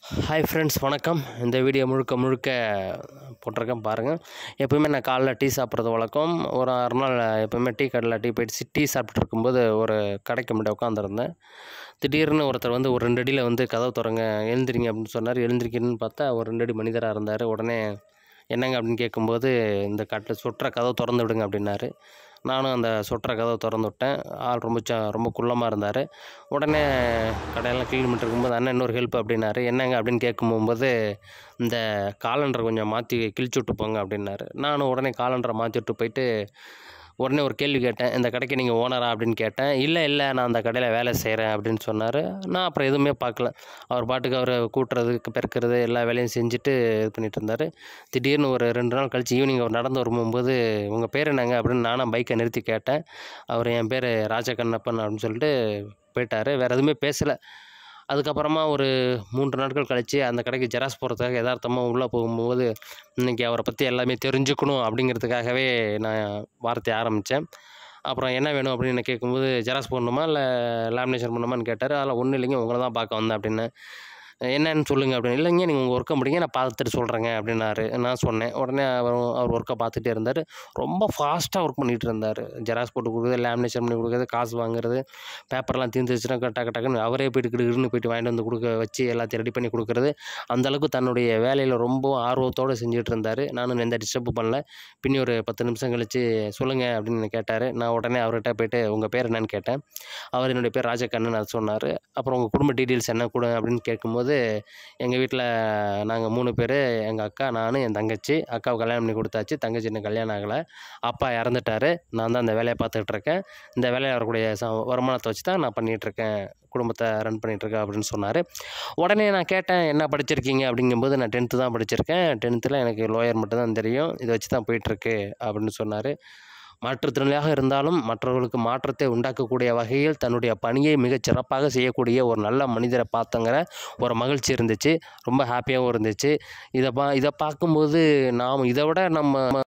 hi friends வணக்கம் இந்த video முழுக்க முழுக்க போட்டிருக்கேன் பாருங்கள் எப்போயுமே நான் காலைல டீ சாப்பிட்றது வழக்கம் ஒரு அரை நாள் எப்போயுமே டீ கடையில் டீ போயிட்டு டீ சாப்பிட்டு இருக்கும்போது ஒரு கடைக்கு முன்னாடி உட்காந்துருந்தேன் திடீர்னு ஒருத்தர் வந்து ஒரு ரெண்டு அடியில் வந்து கதவு திறங்க எழுந்திரிங்க அப்படின்னு சொன்னார் எழுந்திரிக்கணும்னு பார்த்தா ஒரு ரெண்டு அடி மனிதராக இருந்தார் உடனே என்னங்க அப்படின்னு கேட்கும்போது இந்த கட்டில் சுற்ற கதவு திறந்து விடுங்க அப்படின்னாரு நானும் அந்த சுற்ற கதவை திறந்து விட்டேன் ஆள் ரொம்ப ச ரொம்ப குள்ளமாக இருந்தார் உடனே கடையெல்லாம் க்ளீன் பண்ணிட்டு இருக்கும்போது அண்ணன் இன்னொரு ஹெல்ப் அப்படின்னாரு என்னங்க அப்படின்னு கேட்கும்போது இந்த காலண்டரை கொஞ்சம் மாற்றி கிழிச்சு விட்டு போங்க அப்படின்னாரு நானும் உடனே காலண்டரை மாற்றி விட்டு போயிட்டு உடனே ஒரு கேள்வி கேட்டேன் இந்த கடைக்கு நீங்கள் ஓனரா அப்படின்னு கேட்டேன் இல்லை இல்லை நான் அந்த கடையில் வேலை செய்கிறேன் அப்படின்னு சொன்னார் நான் அப்புறம் எதுவுமே பார்க்கல அவர் பாட்டுக்கு அவர் கூட்டுறது பெருக்கிறது எல்லா வேலையும் செஞ்சுட்டு இது பண்ணிட்டு இருந்தார் திடீர்னு ஒரு ரெண்டு நாள் கழிச்சு ஈவினிங் அவர் நடந்து வரும்போது உங்கள் பேர் என்னங்க அப்படின்னு நானும் பைக்கை நிறுத்தி கேட்டேன் அவர் என் பேர் ராஜகண்ணப்பன் அப்படின்னு சொல்லிட்டு போயிட்டார் வேறு எதுவுமே பேசலை அதுக்கப்புறமா ஒரு மூன்று நாட்கள் கழித்து அந்த கடைக்கு ஜெராக்ஸ் போகிறதுக்காக யதார்த்தமாக உள்ளே போகும்போது இன்றைக்கி அவரை பற்றி எல்லாமே தெரிஞ்சுக்கணும் அப்படிங்கிறதுக்காகவே நான் வார்த்தையை ஆரம்பித்தேன் அப்புறம் என்ன வேணும் அப்படின்னு கேட்கும்போது ஜெராக்ஸ் போடணுமா இல்லை லேமினேஷன் பண்ணணுமான்னு கேட்டார் அதில் ஒன்றும் இல்லைங்க உங்களை தான் பார்க்க வந்தேன் அப்படின்னு என்னன்னு சொல்லுங்கள் அப்படின்னு இல்லைங்க நீங்கள் உங்கள் ஒர்க்கை முடிங்க நான் பார்த்துட்டு சொல்கிறேங்க அப்படின்னாரு நான் சொன்னேன் உடனே அவர் அவர் ஒர்க்கை பார்த்துட்டே இருந்தார் ரொம்ப ஃபாஸ்ட்டாக ஒர்க் பண்ணிகிட்டு இருந்தார் ஜெராக்ஸ் போட்டு கொடுக்குறது லேமினேஷன் பண்ணி கொடுக்குறது காசு வாங்குறது பேப்பர்லாம் தீர்ந்துச்சுன்னா டக்கு டக்குன்னு அவரே போயிட்டு கிடுகிடுன்னு போயிட்டு வாங்கிட்டு வந்து கொடுக்க வச்சு எல்லாத்தையும் ரெடி பண்ணி கொடுக்குறது அந்தளவுக்கு தன்னுடைய வேலையில் ரொம்ப ஆர்வத்தோடு செஞ்சுட்டு இருந்தார் நானும் எந்த டிஸ்டர்ப் பண்ணல பின்னி ஒரு பத்து நிமிஷம் கழித்து சொல்லுங்கள் அப்படின்னு கேட்டார் நான் உடனே அவர்கிட்ட போயிட்டு உங்கள் பேர் என்னன்னு கேட்டேன் அவர் என்னுடைய பேர் ராஜகண்ணன் அது சொன்னார் அப்புறம் உங்கள் குடும்ப டீட்டெயில்ஸ் என்ன கொடு அப்படின்னு கேட்கும்போது எங்கள் வீட்டில் நாங்கள் மூணு பேர் எங்கள் அக்கா நான் என் தங்கச்சி அக்காவை கல்யாணம் பண்ணி கொடுத்தாச்சு தங்கச்சி இன்னும் கல்யாணம் ஆகலை அப்பா இறந்துட்டார் நான் தான் அந்த வேலையை பார்த்துட்டு இருக்கேன் இந்த வேலையில் வரக்கூடிய ச வருமானத்தை வச்சு தான் நான் பண்ணிகிட்ருக்கேன் குடும்பத்தை ரன் பண்ணிகிட்ருக்கேன் அப்படின்னு சொன்னார் உடனே நான் கேட்டேன் என்ன படிச்சிருக்கீங்க அப்படிங்கும்போது நான் டென்த்து தான் படிச்சிருக்கேன் டென்த்தில் எனக்கு லோயர் மட்டும் தான் தெரியும் இதை வச்சு தான் போயிட்டுருக்கு அப்படின்னு சொன்னார் மாற்றுத்திறனாளியாக இருந்தாலும் மற்றவர்களுக்கு மாற்றத்தை உண்டாக்கக்கூடிய வகையில் தன்னுடைய பணியை மிகச் சிறப்பாக செய்யக்கூடிய ஒரு நல்ல மனிதரை பார்த்தங்கிற ஒரு மகிழ்ச்சி இருந்துச்சு ரொம்ப ஹாப்பியாகவும் இருந்துச்சு இதை பா இதை பார்க்கும்போது நாம் இதை விட நம்ம